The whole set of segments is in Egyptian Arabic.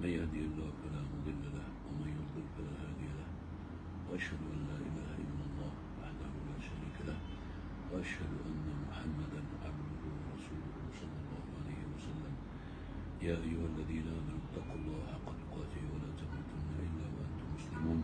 من يهدي الله فلا مضل له ومن يضلل فلا هادي له وأشهد أن لا إله إلا الله وحده لا شريك له وأشهد أن محمدا عبده ورسوله صلى الله عليه وسلم يا أيها الذين آمنوا اتقوا الله حق تقاته ولا تموتن إلا وأنتم مسلمون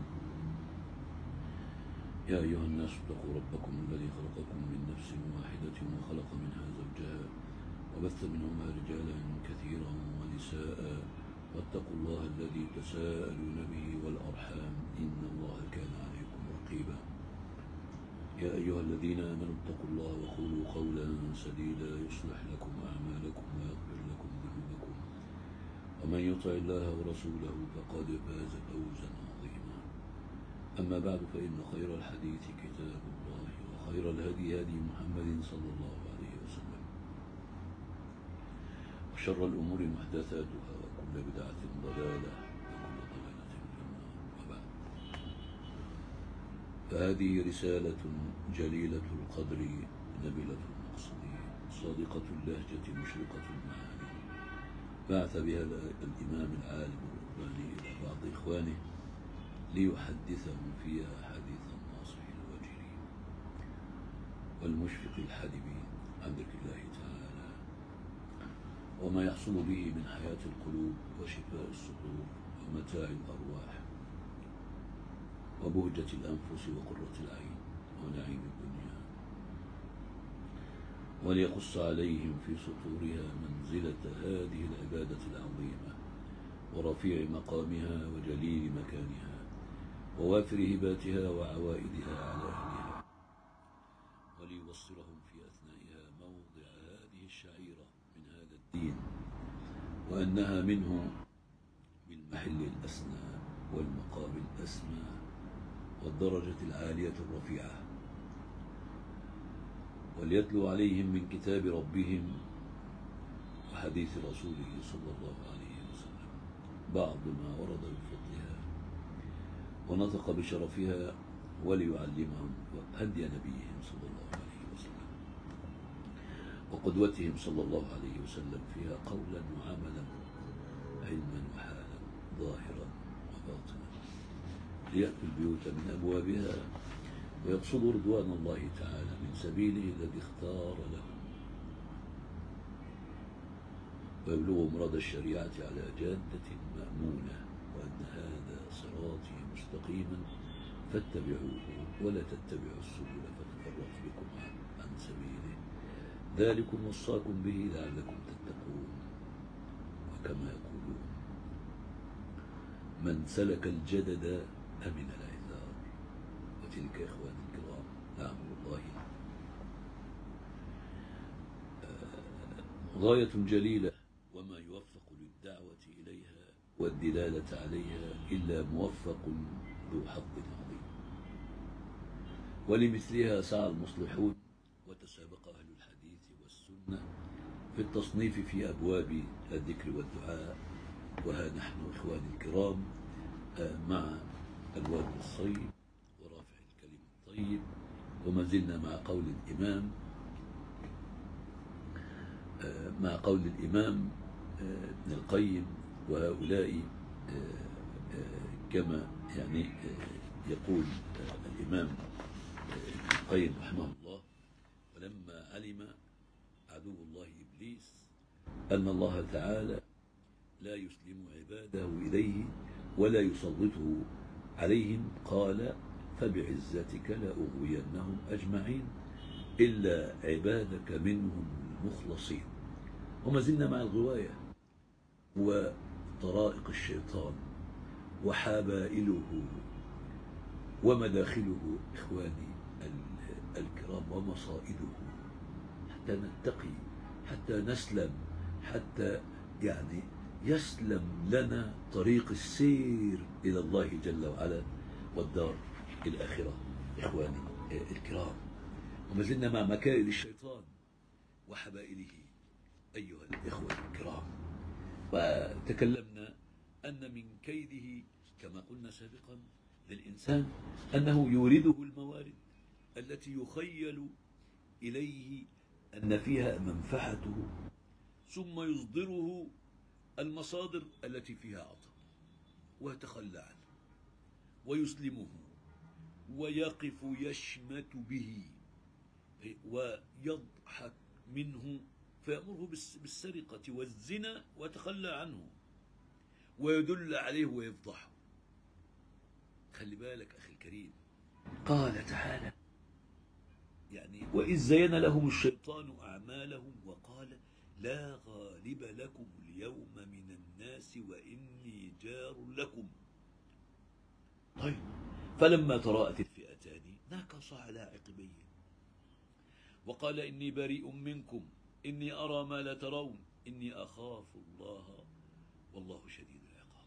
يا أيها الناس اتقوا ربكم الذي خلقكم من نفس واحدة وخلق منها زوجها وبث منهما رجالا كثيرا ونساء واتقوا الله الذي تساءلون به والأرحام إن الله كان عليكم رقيبا يا أيها الذين آمنوا اتقوا الله وقولوا قولا سديدا يصلح لكم أعمالكم ويغفر لكم ذنوبكم ومن يطع الله ورسوله فقد فاز فوزا عظيما أما بعد فإن خير الحديث كتاب الله وخير الهدي هدي محمد صلى الله عليه وسلم وشر الأمور محدثاتها وكل بدعة ضلالة وكل ضلالة في النار وبعد فهذه رسالة جليلة القدر نبيلة المقصد صادقة اللهجة مشرقة المعاني بعث بها الإمام العالم الرباني إلى بعض إخوانه ليحدثهم فيها حديث الناصح الوجري والمشفق الحلب عن ذكر الله تعالى وما يحصل به من حياة القلوب وشفاء الصدور ومتاع الأرواح وبهجة الأنفس وقرة العين ونعيم الدنيا وليقص عليهم في سطورها منزلة هذه العبادة العظيمة ورفيع مقامها وجليل مكانها ووافر هباتها وعوائدها على أهلها وليبصرهم في أثنائها موضع هذه الشعيرة من هذا الدين وأنها منه بالمحل الأسنى والمقام الأسمى والدرجة العالية الرفيعة وليتلو عليهم من كتاب ربهم وحديث رسوله صلى الله عليه وسلم بعض ما ورد بفضلها ونطق بشرفها وليعلمهم هدي نبيهم صلى الله عليه وسلم وقدوتهم صلى الله عليه وسلم فيها قولا وعملا علما وحالا ظاهرا وباطنا ليأتوا البيوت من أبوابها ويقصدوا رضوان الله تعالى من سبيله الذي اختار لهم ويبلغوا مراد الشريعة على جادة مأمونة وأن هذا صراطي مستقيما فاتبعوه ولا تتبعوا السبل فتفرق بكم عن, عن سبيله ذلكم وصاكم به لعلكم تتقون وكما يقولون من سلك الجدد أمن العذار وتلك إخواني الكرام نعم والله غاية جليلة وما يوفق للدعوة إليها والدلالة عليها إلا موفق ذو حظ عظيم ولمثلها سعى المصلحون وتسابق أهل الحديث والسنة في التصنيف في أبواب الذكر والدعاء وها نحن إخواني الكرام مع الواد الصيب ورافع الكلم الطيب وما زلنا مع قول الإمام مع قول الإمام ابن القيم وهؤلاء كما يعني يقول الإمام ابن القيم رحمه الله ولما علم عدو الله إبليس أن الله تعالى لا يسلم عباده إليه ولا يسلطه عليهم قال فبعزتك لأغوينهم أجمعين إلا عبادك منهم المخلصين وما زلنا مع الغواية وطرائق الشيطان وحبائله ومداخله إخواني الكرام ومصائده حتى نتقي حتى نسلم حتى يعني يسلم لنا طريق السير إلى الله جل وعلا والدار الآخرة إخواني الكرام وما زلنا مع مكائد الشيطان وحبائله أيها الإخوة الكرام وتكلمنا أن من كيده كما قلنا سابقا للإنسان أنه يورده الموارد التي يخيل إليه أن فيها منفعته ثم يصدره المصادر التي فيها عطاء ويتخلى عنه ويسلمه ويقف يشمت به ويضحك منه فيأمره بالسرقة والزنا ويتخلى عنه ويدل عليه ويفضحه خلي بالك أخي الكريم قال تعالى يعني وإذ زين لهم الشيطان أعمالهم وقال لا غالب لكم اليوم من الناس وإني جار لكم طيب فلما تراءت الفئتان نكص على عقبيه وقال إني بريء منكم إني أرى ما لا ترون إني أخاف الله والله شديد العقاب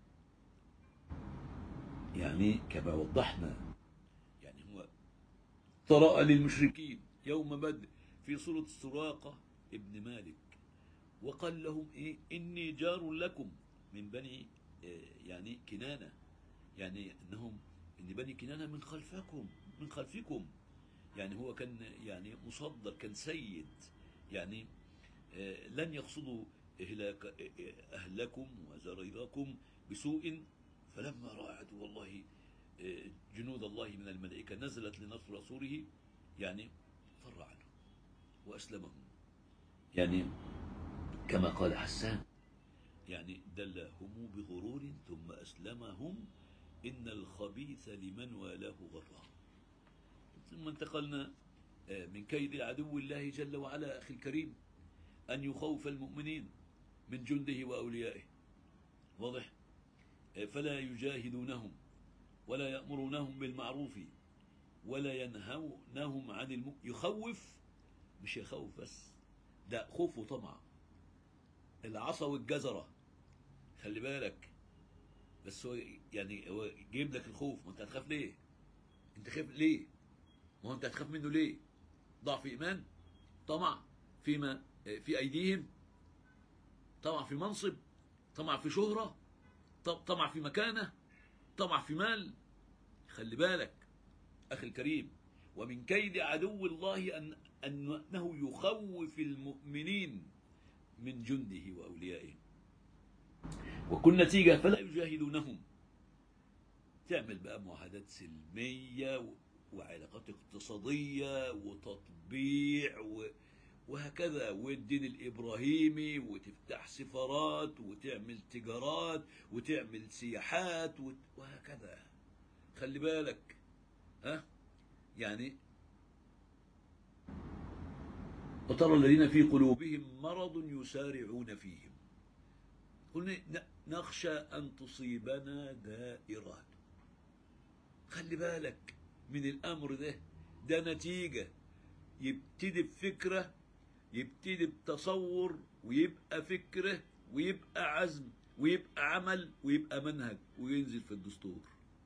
يعني كما وضحنا يعني هو طرأ للمشركين يوم بدر في صورة سراقة ابن مالك وقال لهم إيه إني جار لكم من بني يعني كنانة يعني أنهم إن بني كنانة من خلفكم من خلفكم يعني هو كان يعني مصدر كان سيد يعني لن يقصدوا إهلاك أهلكم وزريركم بسوء فلما رأى عدو الله جنود الله من الملائكة نزلت لنصر رسوله يعني فر عنه وأسلمهم يعني كما قال حسان يعني دلهم بغرور ثم أسلمهم إن الخبيث لمن والاه غرام ثم انتقلنا من كيد عدو الله جل وعلا أخي الكريم أن يخوف المؤمنين من جنده وأوليائه واضح فلا يجاهدونهم ولا يأمرونهم بالمعروف ولا ينهونهم عن الم... يخوف مش يخوف بس ده خوف وطمع العصا والجزرة خلي بالك بس هو يعني هو جايب لك الخوف ما انت هتخاف ليه انت خايف ليه ما هو انت هتخاف منه ليه ضعف ايمان طمع فيما في ايديهم طمع في منصب طمع في شهرة طمع في مكانة طمع في مال خلي بالك أخي الكريم ومن كيد عدو الله أن أنه يخوف المؤمنين من جنده وأوليائه وكل نتيجة فلا يجاهدونهم تعمل بقى معاهدات سلمية وعلاقات اقتصادية وتطبيع و... وهكذا والدين الإبراهيمي وتفتح سفارات وتعمل تجارات وتعمل سياحات وهكذا خلي بالك ها يعني وترى الذين في قلوبهم مرض يسارعون فيهم قلنا نخشى أن تصيبنا دائرات خلي بالك من الأمر ده ده نتيجة يبتدي بفكرة يبتدي بتصور ويبقى فكرة ويبقى عزم ويبقى عمل ويبقى منهج وينزل في الدستور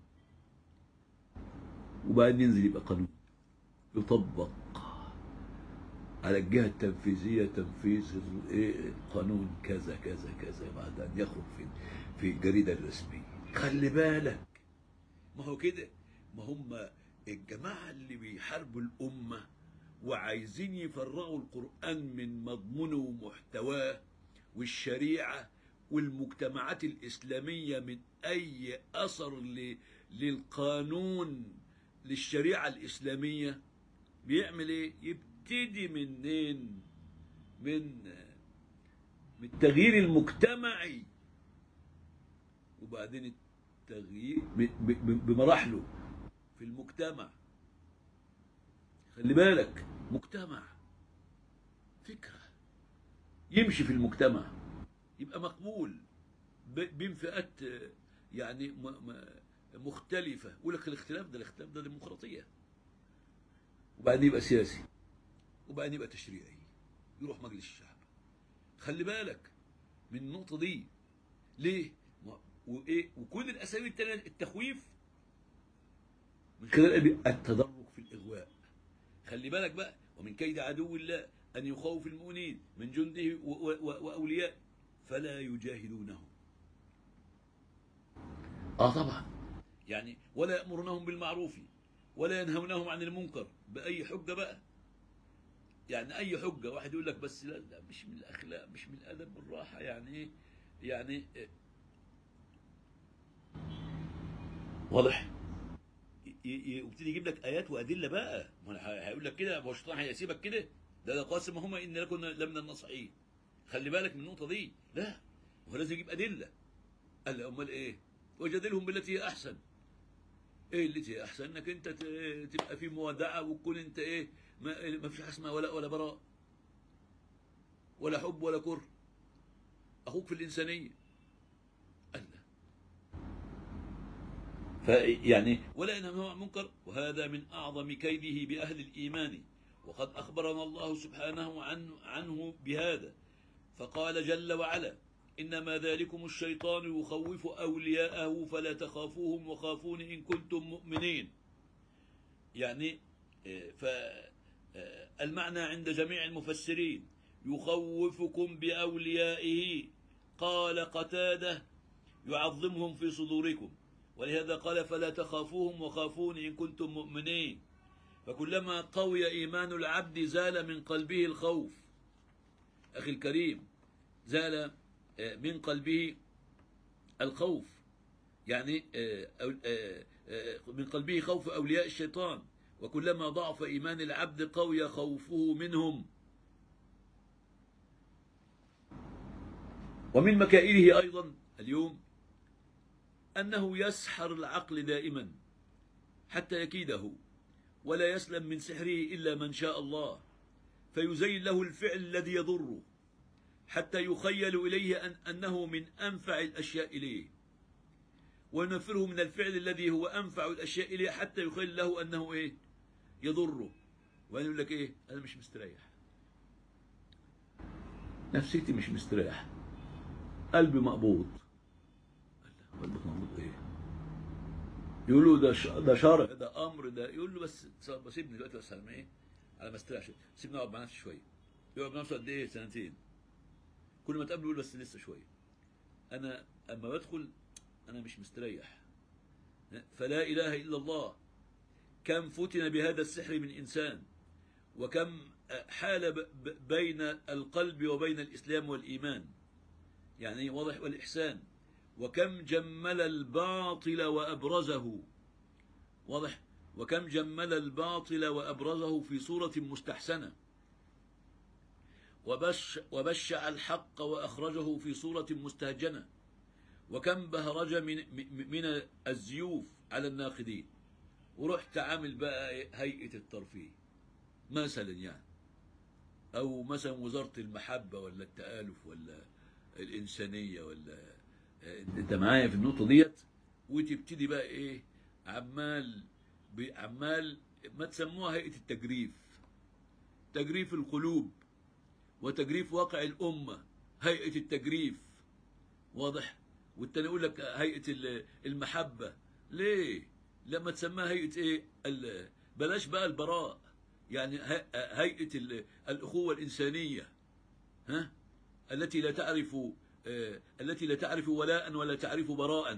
وبعدين ينزل يبقى قانون يطبق على الجهة التنفيذية تنفيذ القانون كذا كذا كذا بعد أن يخرج في في الجريدة الرسمية خلي بالك ما هو كده ما هم الجماعة اللي بيحاربوا الأمة وعايزين يفرغوا القرآن من مضمونه ومحتواه والشريعة والمجتمعات الإسلامية من أي أثر للقانون للشريعة الإسلامية بيعمل إيه؟ يبتدي منين؟ من من التغيير المجتمعي وبعدين التغيير بمراحله في المجتمع خلي بالك مجتمع فكرة يمشي في المجتمع يبقى مقبول بين فئات يعني مختلفة يقول لك الاختلاف ده الاختلاف ده ديمقراطية وبعدين يبقى سياسي وبعدين يبقى تشريعي يروح مجلس الشعب خلي بالك من النقطة دي ليه؟ وإيه؟ وكل الأساليب التانية التخويف من خلال التدرج في الإغواء خلي بالك بقى ومن كيد عدو الله أن يخوف المؤمنين من جنده وأولياء فلا يجاهدونهم آه طبعا يعني ولا يأمرونهم بالمعروف ولا ينهونهم عن المنكر بأي حجة بقى يعني أي حجة واحد يقول لك بس لا, لا مش من الأخلاق مش من الأدب بالراحة يعني إيه يعني إيه واضح ي- ي- يبتدي يجيب لك ايات وادله بقى ما أنا ه- هيقول لك كده هو الشيطان هيسيبك كده ده ده قاسمهما ان لكم لمن الناصحين خلي بالك من النقطه دي لا هو لازم يجيب ادله قال لا، امال ايه وجادلهم بالتي هي احسن ايه التي هي احسن انك انت ت- تبقى في موادعه وتكون انت ايه ما, ما فيش حاجه اسمها ولاء ولا براء ولا حب ولا كره اخوك في الانسانيه قال لا فيعني ولا ينهى عن منكر وهذا من أعظم كيده بأهل الإيمان وقد أخبرنا الله سبحانه عنه, عنه بهذا فقال جل وعلا إنما ذلكم الشيطان يخوف أولياءه فلا تخافوهم وخافون إن كنتم مؤمنين يعني فالمعنى عند جميع المفسرين يخوفكم بأوليائه قال قتاده يعظمهم في صدوركم ولهذا قال فلا تخافوهم وخافون إن كنتم مؤمنين فكلما قوي إيمان العبد زال من قلبه الخوف أخي الكريم زال آه، من قلبه الخوف يعني آه، أو- آه، آه، من قلبه خوف أولياء الشيطان وكلما ضعف إيمان العبد قوي خوفه منهم ومن مكائده أيضا اليوم أنه يسحر العقل دائما حتى يكيده ولا يسلم من سحره إلا من شاء الله فيزين له الفعل الذي يضره حتى يخيل إليه أن أنه من أنفع الأشياء إليه وينفره من الفعل الذي هو أنفع الأشياء إليه حتى يخيل له أنه إيه يضره وأنا يقول لك إيه أنا مش مستريح نفسيتي مش مستريح قلبي مقبوض قلبك مقبوض ايه يقولوا ده ش... ده شرع ده امر ده يقول له بس بس سيبني دلوقتي بس على ما ايه على ما استريح شويه سيبني اقعد مع نفسي شويه يقعد مع نفسه قد ايه سنتين كل ما تقابله يقول بس لسه شويه انا اما بدخل انا مش مستريح فلا اله الا الله كم فتن بهذا السحر من انسان وكم حال ب- ب- بين القلب وبين الاسلام والايمان يعني واضح والاحسان وكم جمل الباطل وأبرزه واضح وكم جمل الباطل وأبرزه في صورة مستحسنة وبش وبشع الحق وأخرجه في صورة مستهجنة وكم بهرج من, م- من الزيوف على الناقدين ورحت عامل بقى هيئة الترفيه مثلا يعني أو مثلا وزارة المحبة ولا التآلف ولا الإنسانية ولا انت معايا في النقطه ديت وتبتدي بقى ايه عمال ب- عمال ما تسموها هيئه التجريف تجريف القلوب وتجريف واقع الامه هيئه التجريف واضح والتاني يقول لك هيئه ال- المحبه ليه لما تسميها هيئه ايه ال- بلاش بقى البراء يعني هي- هيئه ال- الاخوه الانسانيه ها التي لا تعرف آه، التي لا تعرف ولاء ولا تعرف براء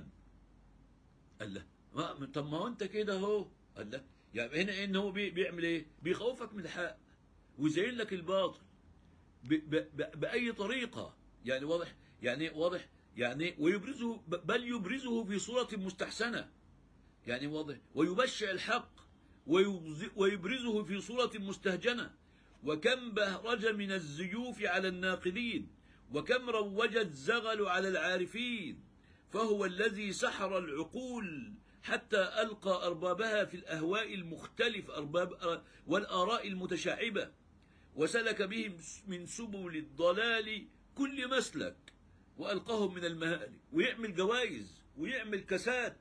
قال له ما طب ما هو انت كده اهو قال له يعني هنا ان هو بي- بيعمل ايه بيخوفك من الحق ويزين لك الباطل ب ب ب باي طريقه يعني واضح يعني واضح يعني ويبرزه ب- بل يبرزه في صوره مستحسنه يعني واضح ويبشع الحق ويبز- ويبرزه في صورة مستهجنة وكم بهرج من الزيوف على الناقدين وكم روج الزغل على العارفين فهو الذي سحر العقول حتى ألقى أربابها في الأهواء المختلف أرباب والآراء المتشعبة وسلك بهم من سبل الضلال كل مسلك وألقاهم من المهالك ويعمل جوائز ويعمل كسات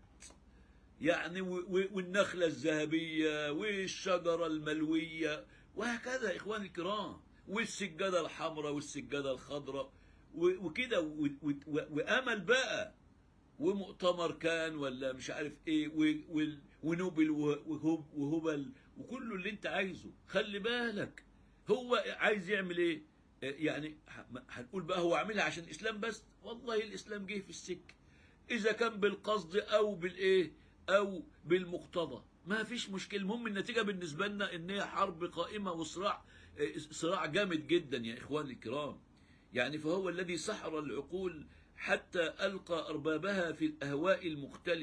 يعني و- و- والنخلة الذهبية والشجرة الملوية وهكذا إخواني الكرام والسجادة الحمراء والسجادة الخضراء و- وكده و- و- و- وأمل بقى ومؤتمر كان ولا مش عارف ايه و- وال- ونوبل وهب وهبل وكله اللي انت عايزه خلي بالك هو عايز يعمل ايه آه، يعني ه- هنقول بقى هو عاملها عشان الاسلام بس والله الاسلام جه في السكه اذا كان بالقصد او بالايه او بالمقتضى ما فيش مشكله المهم النتيجه بالنسبه لنا ان هي حرب قائمه وصراع آه، صراع جامد جدا يا اخواني الكرام يعني فهو الذي سحر العقول حتى ألقى أربابها في الأهواء المختلف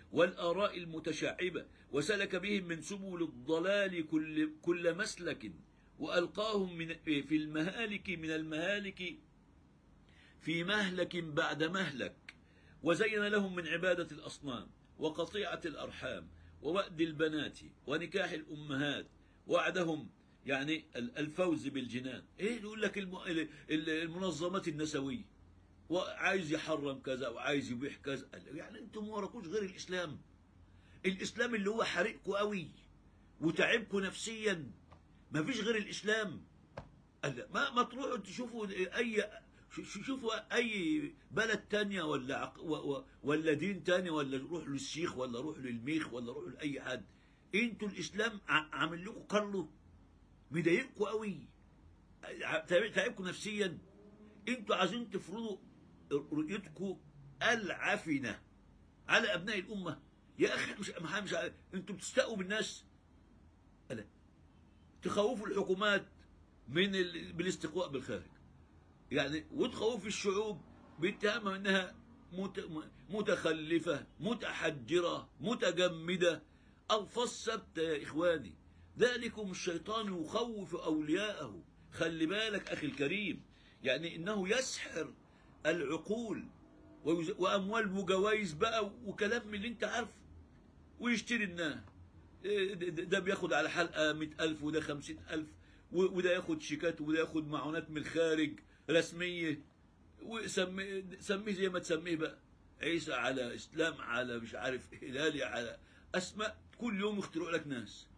والآراء المتشعبة وسلك بهم من سبل الضلال كل, كل مسلك وألقاهم من في المهالك من المهالك في مهلك بعد مهلك وزين لهم من عبادة الأصنام وقطيعة الأرحام ووأد البنات ونكاح الأمهات وعدهم يعني الفوز بالجنان ايه يقول لك المنظمات النسويه وعايز يحرم كذا وعايز يبيح كذا يعني انتم ما وراكوش غير الاسلام الاسلام اللي هو حريقكم قوي وتعبكم نفسيا ما فيش غير الاسلام ما ما تروحوا تشوفوا اي شوفوا اي بلد تانية ولا عق... ولا دين تاني ولا روحوا للشيخ ولا روحوا للميخ ولا روحوا لاي حد انتوا الاسلام عامل لكم قرله مضايقكم قوي تعبكم نفسيا انتوا عايزين تفرضوا رؤيتكم العفنه على ابناء الامه يا اخي مش مش انتوا بتستقوا بالناس ألا. تخوفوا الحكومات من ال... بالاستقواء بالخارج يعني وتخوفوا الشعوب باتهامها انها مت... متخلفه متحجره متجمده الفاظ ثابته يا اخواني ذلكم الشيطان يخوف أولياءه خلي بالك أخي الكريم يعني إنه يسحر العقول وأموال وجوائز بقى وكلام من اللي أنت عارفه ويشتري الناس ده بياخد على حلقة مئة ألف وده خمسين ألف وده ياخد شيكات وده ياخد معونات من الخارج رسمية وسميه سميه زي ما تسميه بقى عيسى على إسلام على مش عارف هلالي على أسماء كل يوم يخترعوا لك ناس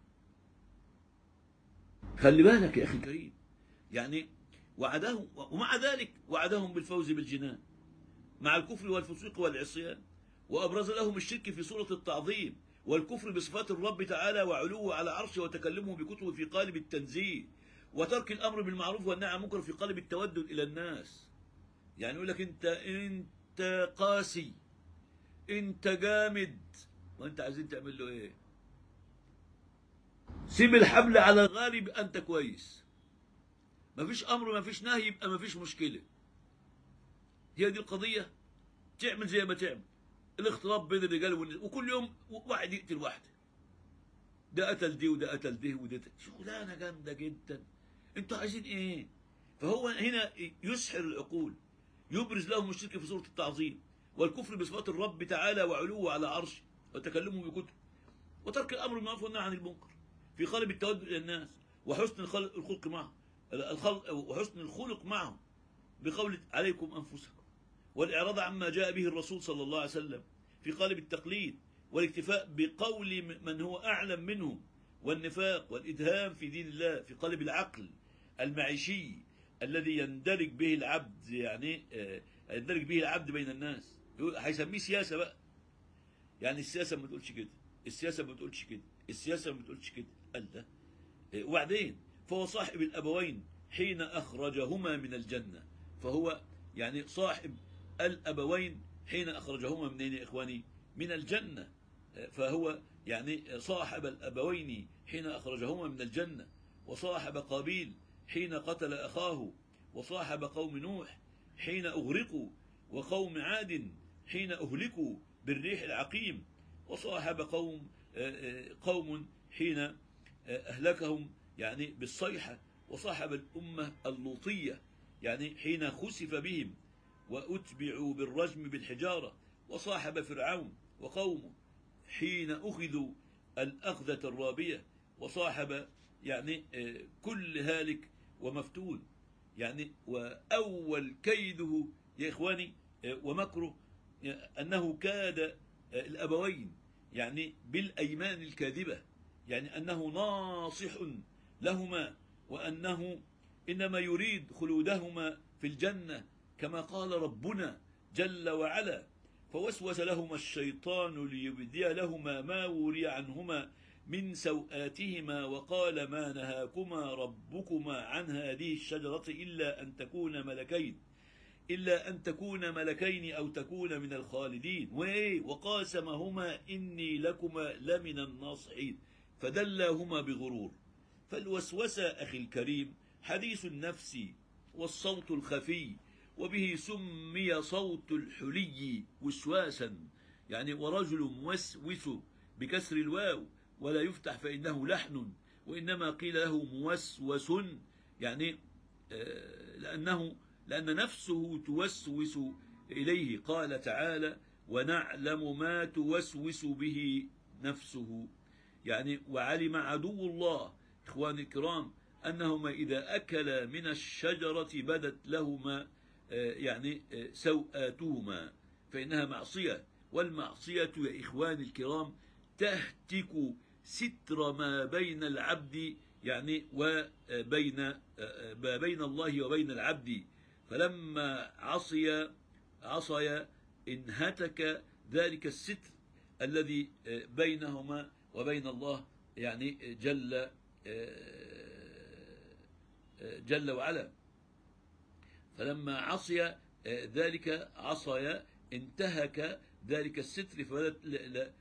خلي بالك يا أخي الكريم يعني وعدهم ومع ذلك وعدهم بالفوز بالجنان مع الكفر والفسوق والعصيان وأبرز لهم الشرك في صورة التعظيم والكفر بصفات الرب تعالى وعلوه على عرشه وتكلمه بكتبه في قالب التنزيه وترك الأمر بالمعروف والنهي عن المنكر في قالب التودد إلى الناس يعني يقول لك أنت أنت قاسي أنت جامد وأنت عايزين تعمل له إيه؟ سيب الحبل على الغالب أنت كويس مفيش أمر مفيش نهي يبقى مفيش مشكلة هي دي القضية تعمل زي ما تعمل الاختلاط بين الرجال والنساء وكل يوم واحد يقتل واحدة ده قتل دي وده قتل دي وده شغلانة جامدة جدا انتوا عايزين ايه فهو هنا يسحر العقول يبرز لهم الشرك في صورة التعظيم والكفر بصفات الرب تعالى وعلوه على عرشه وتكلمه بكتب وترك الامر بالمعروف والنهي عن المنكر في قالب التودد الى الناس وحسن الخلق معهم الخلق وحسن الخلق معهم بقول عليكم انفسكم والاعراض عما جاء به الرسول صلى الله عليه وسلم في قالب التقليد والاكتفاء بقول من هو اعلم منهم والنفاق والادهام في دين الله في قالب العقل المعيشي الذي يندرج به العبد يعني يندرج به العبد بين الناس هيسميه سياسه بقى يعني السياسه ما تقولش كده السياسه ما تقولش كده السياسه ما تقولش كده قال ده وبعدين فهو صاحب الابوين حين اخرجهما من الجنه فهو يعني صاحب الابوين حين اخرجهما منين يا اخواني من الجنه فهو يعني صاحب الابوين حين اخرجهما من الجنه وصاحب قابيل حين قتل اخاه وصاحب قوم نوح حين اغرقوا وقوم عاد حين اهلكوا بالريح العقيم وصاحب قوم قوم حين أهلكهم يعني بالصيحة وصاحب الأمة اللوطية يعني حين خسف بهم وأتبعوا بالرجم بالحجارة وصاحب فرعون وقومه حين أخذوا الأخذة الرابية وصاحب يعني كل هالك ومفتون يعني وأول كيده يا إخواني ومكره أنه كاد الأبوين يعني بالأيمان الكاذبة يعني أنه ناصح لهما وأنه إنما يريد خلودهما في الجنة كما قال ربنا جل وعلا فوسوس لهما الشيطان ليبدي لهما ما وري عنهما من سوآتهما وقال ما نهاكما ربكما عن هذه الشجرة إلا أن تكون ملكين إلا أن تكون ملكين أو تكون من الخالدين وإيه وقاسمهما إني لكما لمن الناصحين فدلاهما بغرور فالوسوسة أخي الكريم حديث النفس والصوت الخفي وبه سمي صوت الحلي وسواسا يعني ورجل موسوس بكسر الواو ولا يفتح فإنه لحن وإنما قيل له موسوس يعني آه، لأنه لأن نفسه توسوس إليه قال تعالى ونعلم ما توسوس به نفسه يعني وعلم عدو الله إخوان الكرام أنهما إذا أكلا من الشجرة بدت لهما آه، يعني آه، سوآتهما فإنها معصية والمعصية يا إخوان الكرام تهتك ستر ما بين العبد يعني وبين ما بين الله وبين العبد فلما عصي عصي انهتك ذلك الستر الذي بينهما وبين الله يعني جل جل وعلا فلما عصي ذلك عصي انتهك ذلك الستر فبدت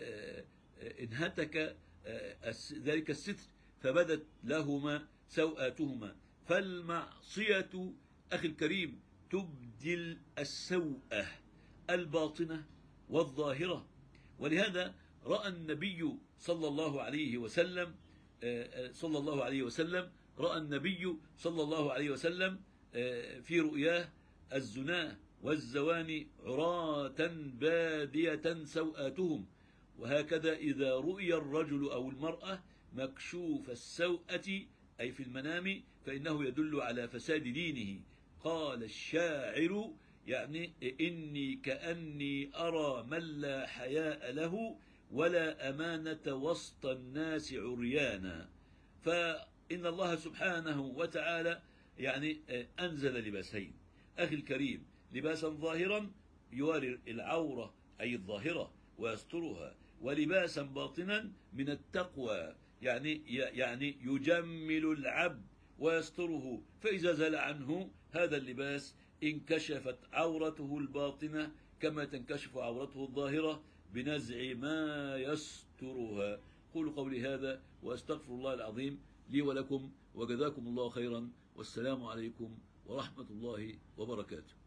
انهتك ذلك الستر فبدت لهما سوءاتهما فالمعصية أخي الكريم تبدل السوءة الباطنة والظاهرة ولهذا رأى النبي صلى الله عليه وسلم صلى الله عليه وسلم رأى النبي صلى الله عليه وسلم في رؤياه الزنا والزواني عراة بادية سوآتهم وهكذا إذا رؤي الرجل أو المرأة مكشوف السوءة أي في المنام فإنه يدل على فساد دينه قال الشاعر يعني إني كأني أرى من لا حياء له ولا أمانة وسط الناس عريانا فإن الله سبحانه وتعالى يعني أنزل لباسين أخي الكريم لباسا ظاهرا يواري العورة أي الظاهرة ويسترها ولباسا باطنا من التقوى يعني يعني يجمل العبد ويستره فإذا زال عنه هذا اللباس انكشفت عورته الباطنة كما تنكشف عورته الظاهرة بنزع ما يسترها قولوا قولي هذا وأستغفر الله العظيم لي ولكم وجزاكم الله خيرا والسلام عليكم ورحمة الله وبركاته